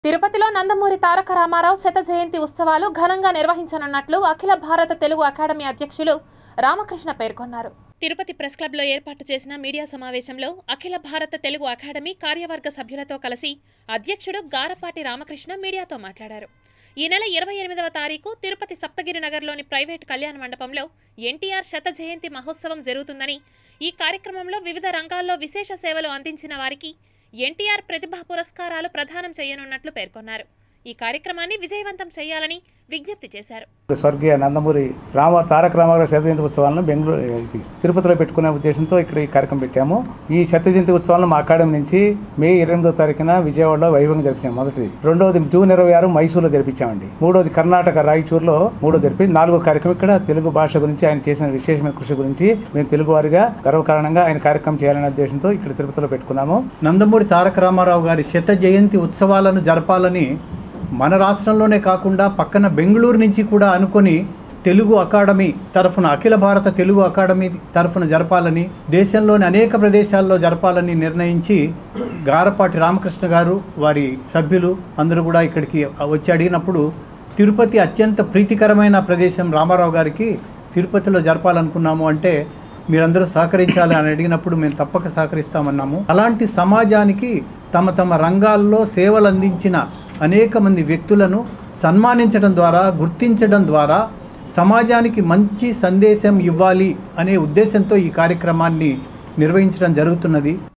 తిరుపతిలో నందమూరి తారక రామారావు శత జయంతి ఉత్సవాలు ఘనంగా నిర్వహించనున్నట్లు అఖిల భారత తెలుగు అకాడమీ అధ్యక్షులు రామకృష్ణ పేర్కొన్నారు తిరుపతి ప్రెస్ క్లబ్లో ఏర్పాటు చేసిన మీడియా సమావేశంలో అఖిల భారత తెలుగు అకాడమీ కార్యవర్గ సభ్యులతో కలిసి అధ్యక్షుడు గారపాటి రామకృష్ణ మీడియాతో మాట్లాడారు ఈ నెల ఇరవై ఎనిమిదవ తారీఖు తిరుపతి సప్తగిరి నగర్లోని ప్రైవేట్ కళ్యాణ మండపంలో ఎన్టీఆర్ శత జయంతి మహోత్సవం జరుగుతుందని ఈ కార్యక్రమంలో వివిధ రంగాల్లో విశేష సేవలు అందించిన వారికి ఎన్టీఆర్ ప్రతిభా పురస్కారాలు ప్రదానం చేయనున్నట్లు పేర్కొన్నారు ఈ కార్యక్రమాన్ని విజయవంతం చేయాలని విజ్ఞప్తి చేశారు స్వర్గీయ నందమూరి రామ తారక రామారావు శత జయంతి ఉత్సవాలను బెంగళూరు ఇది తిరుపతిలో పెట్టుకునే ఉద్దేశంతో ఇక్కడ ఈ కార్యక్రమం పెట్టాము ఈ శత జయంతి ఉత్సవాలను మా అకాడమీ నుంచి మే ఇరవై ఎనిమిదో తారీఖున విజయవాడలో వైభవంగా జరిపించాము మొదటిది రెండవది జూన్ ఇరవై ఆరు మైసూరులో జరిపించామండి మూడోది కర్ణాటక రాయచూరులో మూడో జరిపి నాలుగో కార్యక్రమం ఇక్కడ తెలుగు భాష గురించి ఆయన చేసిన విశేషమైన కృషి గురించి మేము తెలుగు వారిగా గర్వకారణంగా ఆయన కార్యక్రమం చేయాలనే ఉద్దేశంతో ఇక్కడ తిరుపతిలో పెట్టుకున్నాము నందమూరి తారక రామారావు గారి శత జయంతి ఉత్సవాలను జరపాలని మన రాష్ట్రంలోనే కాకుండా పక్కన బెంగళూరు నుంచి కూడా అనుకొని తెలుగు అకాడమీ తరఫున అఖిల భారత తెలుగు అకాడమీ తరఫున జరపాలని దేశంలోని అనేక ప్రదేశాల్లో జరపాలని నిర్ణయించి గారపాటి రామకృష్ణ గారు వారి సభ్యులు అందరూ కూడా ఇక్కడికి వచ్చి అడిగినప్పుడు తిరుపతి అత్యంత ప్రీతికరమైన ప్రదేశం రామారావు గారికి తిరుపతిలో జరపాలనుకున్నాము అంటే మీరందరూ సహకరించాలి అని అడిగినప్పుడు మేము తప్పక సహకరిస్తామన్నాము అలాంటి సమాజానికి తమ తమ రంగాల్లో సేవలు అందించిన అనేక మంది వ్యక్తులను సన్మానించడం ద్వారా గుర్తించడం ద్వారా సమాజానికి మంచి సందేశం ఇవ్వాలి అనే ఉద్దేశంతో ఈ కార్యక్రమాన్ని నిర్వహించడం జరుగుతున్నది